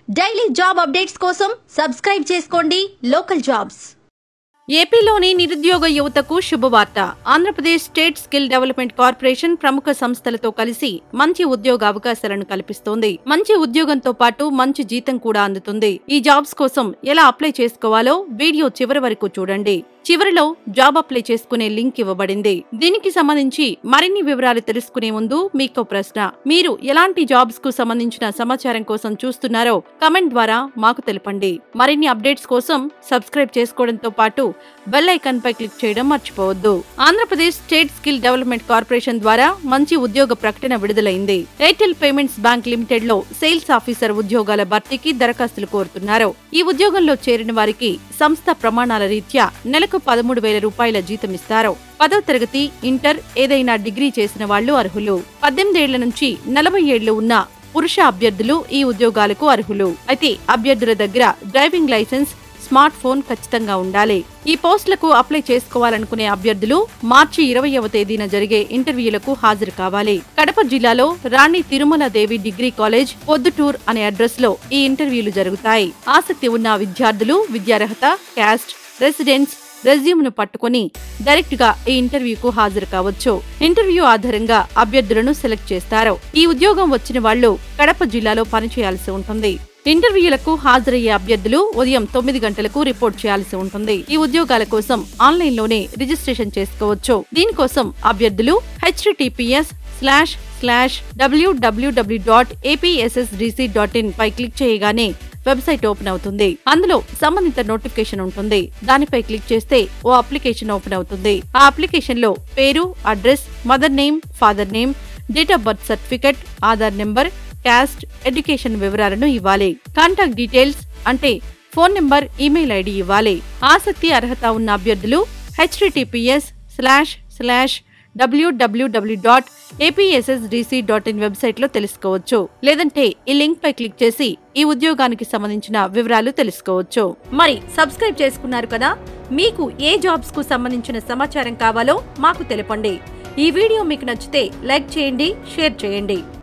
daily job updates కోసం subscribe చేసుకోండి local jobs ఏపీలోని నిరుద్యోగ యువతకు శుభవార్త Andhra Pradesh state skill development corporation ప్రముఖ సంస్థలతో కలిసి మంచి ఉద్యోగ అవకాశాలను కల్పిస్తోంది మంచి ఉద్యోగంతో పాటు మంచి జీతం కూడా అందుతుంది ఈ జాబ్స్ కోసం ఎలా అప్లై చేసుకోవాలో వీడియో చివరి వరకు చూడండి చివరిలో జాబ్ అప్లై చేసుకునే లింక్ ఇవ్వబడింది దీనికి సంబంధించి మరిన్ని వివరాలు తెలుసుకునే ముందు మీకు ప్రశ్న మీరు ఎలాంటి జాబ్స్ కు సంబంధించిన సమాచారం కోసం చూస్తున్నారో కమెంట్ ద్వారా మాకు తెలపండి మరిన్ని అప్డేట్స్ కోసం సబ్స్క్రైబ్ చేసుకోవడంతో పాటు బెల్ ఐకాన్ పై క్లిక్ చేయడం మర్చిపోవద్దు Andhra Pradesh state skill development corporation ద్వారా మంచి ఉద్యోగ ప్రకటన విడుదలైంది ఎయిర్టెల్ పేమెంట్స్ బ్యాంక్ లిమిటెడ్ లో సేల్స్ ఆఫీసర్ ఉద్యోగాల భర్తీకి దరఖాస్తులు కోరుతున్నారు ఈ ఉద్యోగంలో చేరిన వారికి సంస్థ ప్రమాణాల రీత్యా నెలకు పదమూడు వేల రూపాయల జీతం ఇస్తారు పదవ తరగతి ఇంటర్ ఏదైనా డిగ్రీ చేసిన వాళ్లు అర్హులు పద్దెనిమిదేళ్ల నుంచి నలభై ఏళ్లు ఉన్న పురుష అభ్యర్థులు ఈ ఉద్యోగాలకు అర్హులు అయితే అభ్యర్థుల దగ్గర డ్రైవింగ్ లైసెన్స్ స్మార్ట్ ఫోన్ ఖచ్చితంగా ఉండాలి ఈ పోస్టులకు అప్లై చేసుకోవాలనుకునే అభ్యర్థులు మార్చి ఇరవయవ తేదీన జరిగే ఇంటర్వ్యూలకు హాజరు కావాలి కడప జిల్లాలో రాణి తిరుమల దేవి డిగ్రీ కాలేజ్ పొద్దుటూర్ అనే అడ్రస్ లో ఈ ఇంటర్వ్యూలు జరుగుతాయి ఆసక్తి ఉన్న విద్యార్థులు విద్యార్హత క్యాస్ట్ రెసిడెన్స్ రెజ్యూమ్ ను పట్టుకుని డైరెక్ట్ గా ఈ ఇంటర్వ్యూకు హాజరు కావచ్చు ఇంటర్వ్యూ ఆధారంగా అభ్యర్థులను సెలెక్ట్ చేస్తారు ఈ ఉద్యోగం వచ్చిన వాళ్ళు కడప జిల్లాలో పనిచేయాల్సి ఉంటుంది ఇంటర్వ్యూలకు హాజరయ్యే అభ్యర్థులు ఉదయం తొమ్మిది గంటలకు రిపోర్ట్ చేయాల్సి ఉంటుంది ఈ ఉద్యోగాల కోసం ఆన్లైన్ లోనే రిజిస్ట్రేషన్ చేసుకోవచ్చు దీనికోసం అభ్యర్థులు HTTPS slash slash WWW dot APSSDC dot in పై క్లిక్ చేయగానే వెబ్సైట్ ఓపెన్ అవుతుంది అందులో సంబంధిత నోటిఫికేషన్ ఉంటుంది దానిపై క్లిక్ చేస్తే ఓ అప్లికేషన్ ఓపెన్ అవుతుంది ఆ అప్లికేషన్ లో పేరు address mother name father name date of birth certificate Aadhaar number caste education వివరాలను ఇవ్వాలి కాంటాక్ట్ డీటెయిల్స్ అంటే ఫోన్ నెంబర్ ఈమెయిల్ ఐడి ఇవ్వాలి ఆసక్తి అర్హత ఉన్న అభ్యర్థులు HTTPS slash slash WWW dot APSSDC dot in website లో తెలుసుకోవచ్చు లేదంటే ఈ లింక్ పై క్లిక్ చేసి ఈ ఉద్యోగానికి సంబంధించిన వివరాలు తెలుసుకోవచ్చు మరి సబ్స్క్రైబ్ చేసుకున్నారు కదా మీకు ఏ జాబ్స్ కు సంబంధించిన సమాచారం కావాలో మాకు తెలపండి ఈ వీడియో మీకు నచ్చితే లైక్ చేయండి షేర్ చేయండి